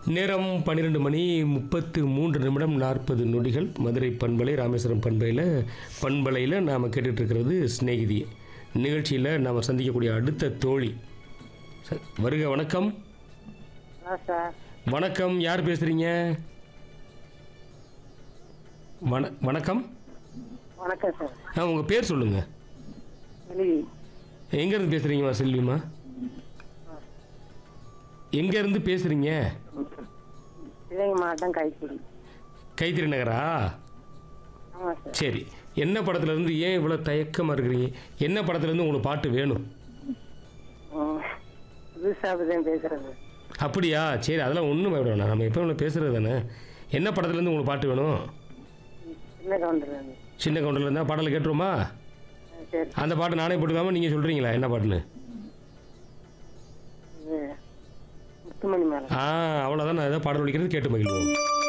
நேரம் பன்னிரெண்டு மணி முப்பத்து மூன்று நிமிடம் நாற்பது நொடிகள் மதுரை பண்பலை ராமேஸ்வரம் பண்பலையில் பண்பலையில் நாம் கேட்டுட்டு இருக்கிறது சிநேகிதி நிகழ்ச்சியில் நாம் சந்திக்கக்கூடிய அடுத்த தோழி ச- வருக வணக்கம் ஆ சார் வணக்கம் யார் பேசுகிறீங்க வண வணக்கம் வணக்கம் சார் ஆ உங்கள் பேர் சொல்லுங்கள் வெளி எங்கேருந்து பேசுகிறீங்கம்மா செல்விமா எங்கேருந்து பேசுகிறீங்க சிவகங்கை மாவட்டம் கைக்குடி கைத்திரி நகரா ஆமாம் சார் சரி என்ன படத்துல இருந்து ஏன் இவ்வளோ தயக்கமாக இருக்கிறீங்க என்ன படத்துல இருந்து உங்களுக்கு பாட்டு வேணும் ம். புதுசாக தான் பேசுகிறது அப்படியா சரி அதெல்லாம் ஒன்றும் பயப்பட வேணாம் நம்ம எப்போ பேசுகிறது தானே என்ன படத்துல இருந்து உங்களுக்கு பாட்டு வேணும் சின்ன கவுண்டர் சின்ன கவுண்டர்ல இருந்தால் பாடலை கேட்டுருமா சரி அந்த பாட்டு நானே போட்டுக்காம நீங்கள் சொல்கிறீங்களா என்ன பாட்டுன்னு இது முத்துமணி மேலே ஆ அவ்வளோதான் நான் ஏதோ பாடல் ஒழிக்கிறது கேட்டு மகிழ்வோம்